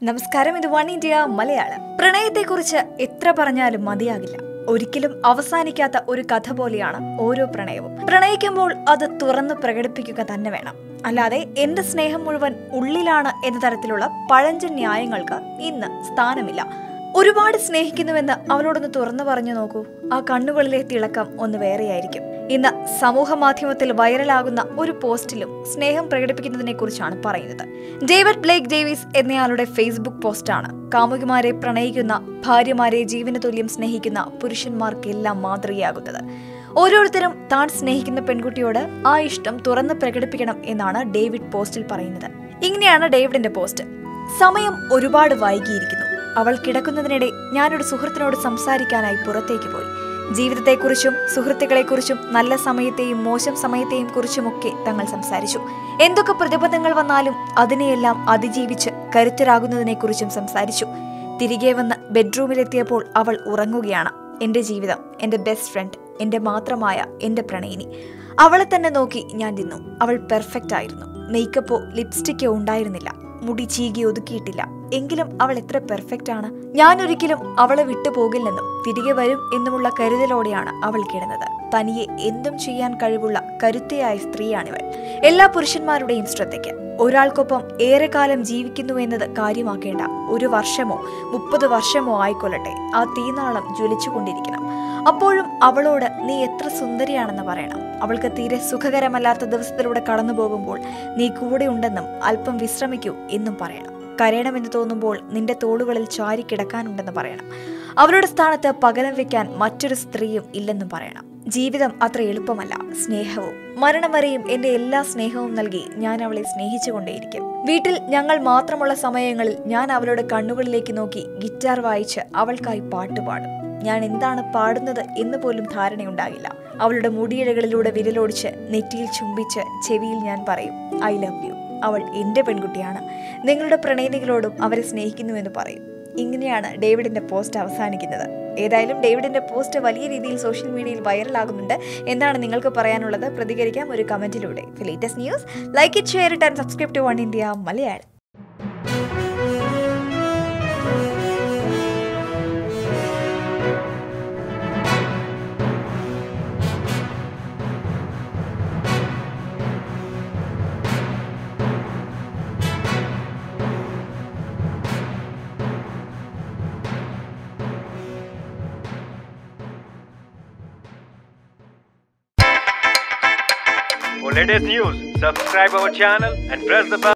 നമസ്കാരം ഇത് one Oneindia Malayalam പ്രണയത്തെക്കുറിച്ച് എത്ര പറഞ്ഞാലും മതിയാകില്ല ഒരിക്കലും അവസാനിക്കാത്ത ഒരു കഥ പോലെയാണ് ഓരോ പ്രണയവും പ്രണയിക്കുമ്പോൾ അത് തുറന്ന് പ്രകടിപ്പിക്കുക തന്നെ വേണം അല്ലാതെ എന്റെ സ്നേഹം മുഴുവൻ ഉള്ളിലാണ് എന്ന തരത്തിലുള്ള പഴഞ്ചൻ ന്യായങ്ങൾക്ക് ഇന്ന് സ്ഥാനമില്ല ഒരുപാട് സ്നേഹിക്കുന്നുവെന്ന് അവളോടൊന്ന് തുറന്നു പറഞ്ഞു നോക്കൂ ആ കണ്ണുകളിലെ തിളക്കം ഒന്ന് വേറെയായിരിക്കും ഇന്ന് സമൂഹ മാധ്യമത്തിൽ വൈറലാകുന്ന ഒരു പോസ്റ്റിലും സ്നേഹം പ്രകടിപ്പിക്കുന്നതിനെ കുറിച്ചാണ് പറയുന്നത് ഡേവിഡ് ബ്ലേക്ക് ഡേവിസ് എന്നയാളുടെ ഫേസ്ബുക്ക് പോസ്റ്റാണ് കാമുകിമാരെ പ്രണയിക്കുന്ന ഭാര്യമാരെ ജീവന തുല്യം സ്നേഹിക്കുന്ന പുരുഷന്മാർക്കെല്ലാം മാതൃകയാകുന്നത് ഓരോരുത്തരും താൻ സ്നേഹിക്കുന്ന പെൺകുട്ടിയോട് ആ ഇഷ്ടം തുറന്ന് പ്രകടിപ്പിക്കണം എന്നാണ് ഡേവിഡ് പോസ്റ്റിൽ പറയുന്നത് ഇങ്ങനെയാണ് ഡേവിഡിന്റെ പോസ്റ്റ് സമയം ഒരുപാട് വൈകിയിരിക്കുന്നു അവൾ കിടക്കുന്നതിനിടെ ഞാനൊരു സുഹൃത്തിനോട് സംസാരിക്കാനായി പുറത്തേക്ക് പോയി ജീവിതത്തെക്കുറിച്ചും സുഹൃത്തുക്കളെക്കുറിച്ചും നല്ല സമയത്തെയും മോശം സമയത്തെയും കുറിച്ചുമൊക്കെ തങ്ങൾ സംസാരിച്ചു എന്തൊക്കെ പ്രതിബന്ധങ്ങൾ വന്നാലും അതിനെയെല്ലാം അതിജീവിച്ച് കരുത്തരാകുന്നതിനെക്കുറിച്ചും സംസാരിച്ചു തിരികെ വന്ന് ബെഡ്റൂമിലെത്തിയപ്പോൾ അവൾ ഉറങ്ങുകയാണ് എന്റെ ജീവിതം എന്റെ ബെസ്റ്റ് ഫ്രണ്ട് എന്റെ മാത്രമായ എന്റെ പ്രണയിനി അവളെ തന്നെ നോക്കി ഞാൻ നിന്നു അവൾ പെർഫെക്റ്റ് ആയിരുന്നു മേക്കപ്പോ ലിപ്സ്റ്റിക്കോ ഉണ്ടായിരുന്നില്ല മുടി ചീകി ഒതുക്കിയിട്ടില്ല എങ്കിലും അവൾ എത്ര പെർഫെക്റ്റ് ആണ് ഞാൻ ഒരിക്കലും അവളെ വിട്ടുപോകില്ലെന്നും തിരികെ വരും എന്നുമുള്ള കരുതലോടെയാണ് അവൾ കിടന്നത് തനിയെ എന്തും ചെയ്യാൻ കഴിവുള്ള കരുത്തയായ സ്ത്രീയാണിവൾ എല്ലാ പുരുഷന്മാരുടെയും ശ്രദ്ധയ്ക്ക് ഒരാൾക്കൊപ്പം ഏറെക്കാലം ജീവിക്കുന്നു എന്നത് കാര്യമാക്കേണ്ട ഒരു വർഷമോ മുപ്പത് വർഷമോ ആയിക്കൊള്ളട്ടെ ആ തീനാളം ജ്വലിച്ചുകൊണ്ടിരിക്കണം അപ്പോഴും അവളോട് നീ എത്ര സുന്ദരിയാണെന്ന് പറയണം അവൾക്ക് തീരെ സുഖകരമല്ലാത്ത ദിവസത്തിലൂടെ കടന്നു പോകുമ്പോൾ നീ കൂടെ ഉണ്ടെന്നും അല്പം വിശ്രമിക്കൂ എന്നും പറയണം കരയണമെന്ന് തോന്നുമ്പോൾ നിന്റെ തോളുകളിൽ ചാരി കിടക്കാനുണ്ടെന്ന് പറയണം അവരുടെ സ്ഥാനത്ത് പകരം വെക്കാൻ മറ്റൊരു സ്ത്രീയും ഇല്ലെന്നും പറയണം ജീവിതം അത്ര എളുപ്പമല്ല സ്നേഹവും മരണം വരെയും എന്റെ എല്ലാ സ്നേഹവും നൽകി ഞാൻ അവളെ സ്നേഹിച്ചുകൊണ്ടേയിരിക്കും വീട്ടിൽ ഞങ്ങൾ മാത്രമുള്ള സമയങ്ങളിൽ ഞാൻ അവളുടെ കണ്ണുകളിലേക്ക് നോക്കി ഗിറ്റാർ വായിച്ച് അവൾക്കായി പാട്ടുപാടും ഞാൻ എന്താണ് പാടുന്നത് എന്ന് പോലും ധാരണയുണ്ടാകില്ല അവളുടെ മുടിയിഴകളിലൂടെ വിരലോടിച്ച് നെറ്റിയിൽ ചുംബിച്ച് ചെവിയിൽ ഞാൻ പറയും ഐ ലവ് യു അവൾ എൻ്റെ പെൺകുട്ടിയാണ് നിങ്ങളുടെ പ്രണയിനികളോടും അവരെ സ്നേഹിക്കുന്നുവെന്ന് പറയും ഇങ്ങനെയാണ് ഡേവിഡിന്റെ പോസ്റ്റ് അവസാനിക്കുന്നത് ഏതായാലും ഡേവിഡിന്റെ പോസ്റ്റ് വലിയ രീതിയിൽ സോഷ്യൽ മീഡിയയിൽ വൈറലാകുന്നുണ്ട് എന്താണ് നിങ്ങൾക്ക് പറയാനുള്ളത് പ്രതികരിക്കാം ഒരു കമന്റിലൂടെ latest news like it share it and subscribe to Oneindia Malayalam For latest news, subscribe our channel and press the bell.